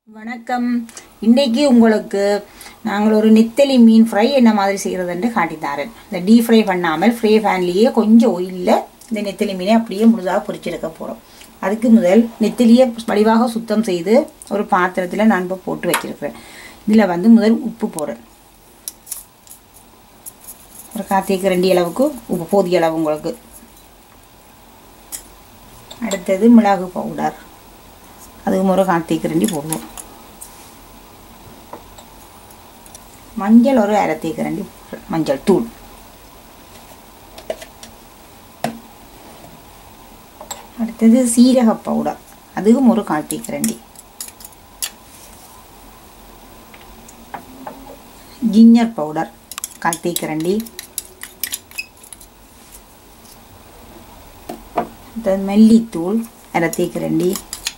வணக்கம் இன்றைக்கு உங்களுக்கு நாங்கள் ஒரு நெத்தலி மீன் ஃப்ரை என்ன மாதிரி செய்கிறதுன்னு காட்டித்தாரேன் இந்த டீப் ஃப்ரை பண்ணாமல் ஃப்ரை ஃபேன்லேயே கொஞ்சம் ஒயிலில் இந்த நெத்தலி மீனை அப்படியே முழுதாக பொரிச்செடுக்க போகிறோம் அதுக்கு முதல் நெத்திலியை வடிவாக சுத்தம் செய்து ஒரு பாத்திரத்தில் நான் இப்போ போட்டு வச்சிருக்கிறேன் இதில் வந்து முதல் உப்பு போடுறேன் ஒரு காத்திக்கு ரெண்டு அளவுக்கு உப்பு போதிய அளவு உங்களுக்கு அடுத்தது மிளகு பவுடர் அதுக்கு ஒரு காத்திக்கு ரெண்டி போடுவோம் மஞ்சள் ஒரு அரை தேக்கரண்டி மஞ்சள் தூள் அடுத்தது சீரக பவுடர் அதுவும் ஒரு கால் தேக்கரண்டி ஜிஞ்சர் பவுடர் கால் தேக்கரண்டி அடுத்தது மல்லித்தூள் அரை தேக்கரண்டி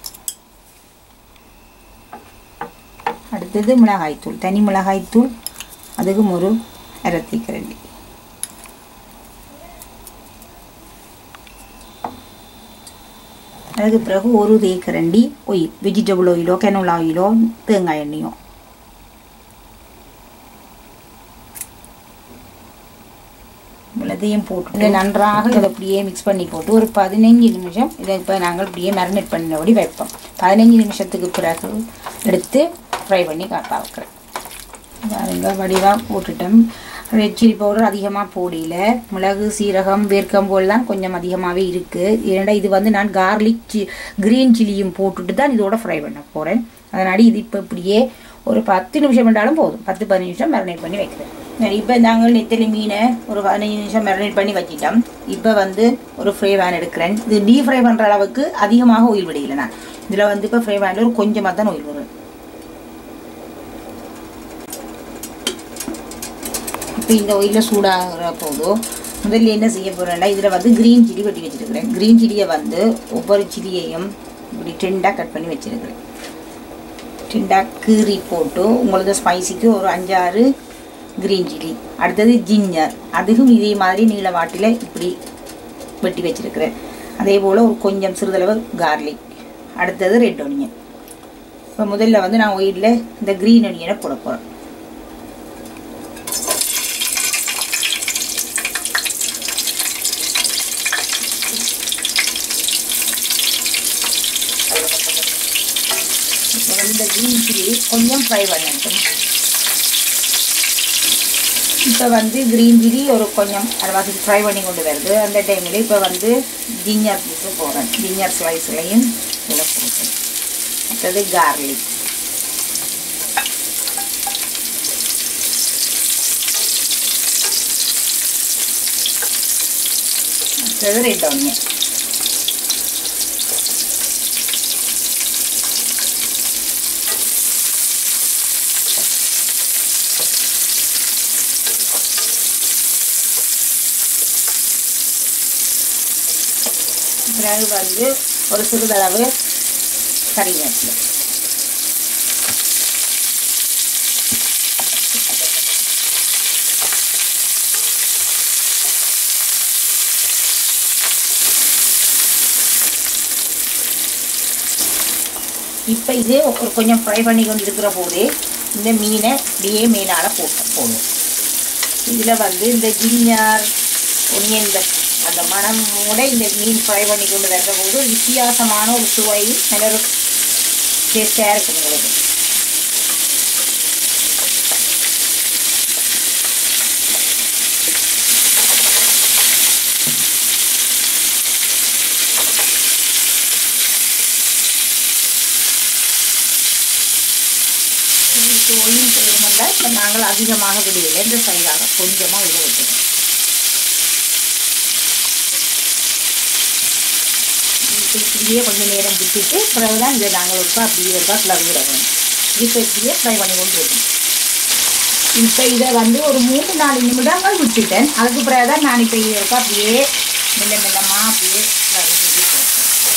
அடுத்தது மிளகாய்த்தூள் தனி மிளகாய்த்தூள் அதுக்கும் ஒரு அரை தேக்கரண்டி அதுக்கு பிறகு ஒரு தேக்கரண்டி ஒயில் வெஜிடபிள் ஆயிலோ கெனோலா ஆயிலோ தேங்காய் எண்ணெயோ இதையும் போட்டு இதை நன்றாக இதை அப்படியே மிக்ஸ் பண்ணி போட்டு ஒரு பதினஞ்சு நிமிஷம் இதை இப்போ நாங்கள் இப்படியே மேரினேட் பண்ணபடி வைப்போம் பதினஞ்சு நிமிஷத்துக்கு பிறகு எடுத்து ஃப்ரை பண்ணி பார்க்குறேன் பாருங்க வடிவாக போட்டுட்டோம் ரெட் சில்லி பவுடர் அதிகமாக போடல மிளகு சீரகம் வேர்க்கம்போல்லாம் கொஞ்சம் அதிகமாகவே இருக்குது ஏன்னா இது வந்து நான் கார்லிக் சி க்ரீன் சில்லியும் போட்டுட்டு தான் இதோட ஃப்ரை பண்ண போகிறேன் அதனால் இது இப்போ இப்படியே ஒரு பத்து நிமிஷம் பண்ணாலும் போதும் பத்து பதினஞ்சு நிமிஷம் மேரினேட் பண்ணி வைக்கிறேன் இப்போ நாங்கள் நெத்தலி மீனை ஒரு பதினஞ்சு நிமிஷம் மேரினேட் பண்ணி வச்சிட்டோம் இப்போ வந்து ஒரு ஃப்ரை வேன் எடுக்கிறேன் இது டீப் ஃப்ரை பண்ணுற அளவுக்கு அதிகமாக ஆயில் விடையில நான் இதில் வந்து இப்போ ஃப்ரை வேனில் ஒரு கொஞ்சமாக தான் ஆயில் வரும் இப்போ இந்த ஒயிலில் சூடாகிற போதும் முதல்ல என்ன செய்ய போகிறேன்னா இதில் வந்து க்ரீன் சில்லி வெட்டி வச்சுருக்கிறேன் க்ரீன் சில்லியை வந்து ஒவ்வொரு சில்லியையும் இப்படி டெண்டாக கட் பண்ணி வச்சுருக்கிறேன் டெண்டாக கீறி போட்டு உங்களுக்கு ஸ்பைசிக்கு ஒரு அஞ்சாறு க்ரீன் சில்லி அடுத்தது ஜிஞ்சர் அதுவும் இதே மாதிரி நீல வாட்டில் இப்படி வெட்டி வச்சுருக்கிறேன் அதே போல் ஒரு கொஞ்சம் சிறிதளவு கார்லிக் அடுத்தது ரெட் ஒனியன் இப்போ முதல்ல வந்து நான் ஒயிலில் இந்த க்ரீன் ஒனியனை போட போகிறேன் இப்போ வந்து இந்த க்ரீன் சில்லி கொஞ்சம் ஃப்ரை பண்ணட்டும் இப்போ வந்து க்ரீன் சில்லி ஒரு கொஞ்சம் அரைவாசி ஃப்ரை பண்ணி கொண்டு வருது அந்த டைமில் இப்போ வந்து ஜிஞ்சர் பீஸு போடுறேன் ஜிஞ்சர் ஸ்லைஸ்லையும் இதில் போடுறேன் அடுத்தது கார்லிக் அடுத்தது ரெட் ஆனியன் பிறகு வந்து ஒரு சிறிதளவு கறிவேப்பிலை இப்போ இது ஒரு கொஞ்சம் ஃப்ரை பண்ணி கொண்டு இருக்கிற போதே இந்த மீனை இப்படியே மேலால் போட்டு போடும் இதில் வந்து இந்த ஜிஞ்சர் ஒனியன் அந்த மனமோட இந்த மீன் ஃப்ரை பண்ணி கொண்டு வர்ற போது வித்தியாசமான ஒரு சுவை நல்ல ஒரு டேஸ்டாக இருக்கும் உங்களுக்கு இதுக்கு ஒயின் செய்யணும்ல இப்போ நாங்கள் அதிகமாக விடுவில்லை இந்த சைடாக கொஞ்சமாக விட வைக்கணும் இப்படியே கொஞ்சம் நேரம் விட்டுட்டு பிறகு தான் இதை நாங்கள் ஒருக்கா அப்படியே ஒருக்கா கிளறி விட வேணும் இப்போ இப்படியே ஃப்ரை பண்ணி கொண்டு வரணும் இப்போ இதை வந்து ஒரு மூணு நாலு நிமிடங்கள் விட்டுட்டேன் அதுக்கு பிறகு தான் நான் இப்போ இதை ஒருக்கா அப்படியே மெல்ல மெல்லமாக அப்படியே கிளறி செஞ்சு போட்டேன்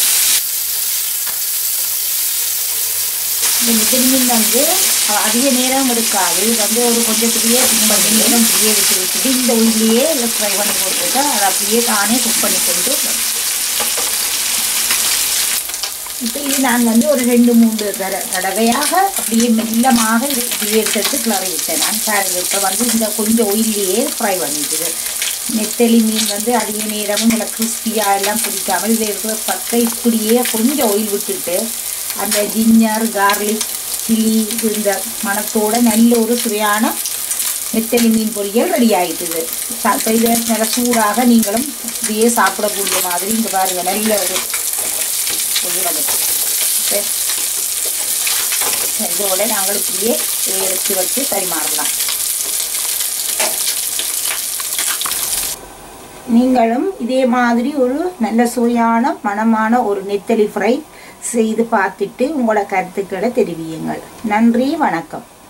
இந்த மிதல் மீன் வந்து அதிக நேரம் எடுக்காது இது வந்து ஒரு கொஞ்சம் இப்படியே கொஞ்சம் நேரம் இப்படியே விட்டு விட்டுட்டு இந்த ஒயிலையே இல்லை ஃப்ரை பண்ணி போட்டுட்டு அதை அப்படியே தானே குக் பண்ணி கொண்டு இப்போ இது நான் வந்து ஒரு ரெண்டு மூன்று தர தடவையாக அப்படியே மெல்லமாக இது இப்படியே எடுத்து கிளறி விட்டேன் நான் பாருங்க இப்போ வந்து இந்த கொஞ்சம் ஒயிலேயே ஃப்ரை பண்ணிட்டுது நெத்தலி மீன் வந்து அதிக நேரமும் நல்லா கிறிஸ்பியாக எல்லாம் பிடிக்காமல் இதில் இருக்கிற பக்கை இப்படியே கொஞ்சம் ஒயில் விட்டுட்டு அந்த ஜிஞ்சர் கார்லிக் சில்லி இந்த மணத்தோட நல்ல ஒரு சுவையான நெத்தலி மீன் பொரியல் ரெடி ஆகிட்டுது இப்போ இதை நல்ல சூடாக நீங்களும் இப்படியே சாப்பிடக்கூடிய மாதிரி இங்கே பாருங்கள் நல்ல ஒரு பொரியல் இப்போ இதோட நாங்கள் இப்படியே எடுத்து வச்சு பரிமாறலாம் நீங்களும் இதே மாதிரி ஒரு நல்ல சுவையான மணமான ஒரு நெத்தலி ஃப்ரை செய்து பார்த்துட்டு உங்களோட கருத்துக்களை தெரிவியுங்கள் நன்றி வணக்கம்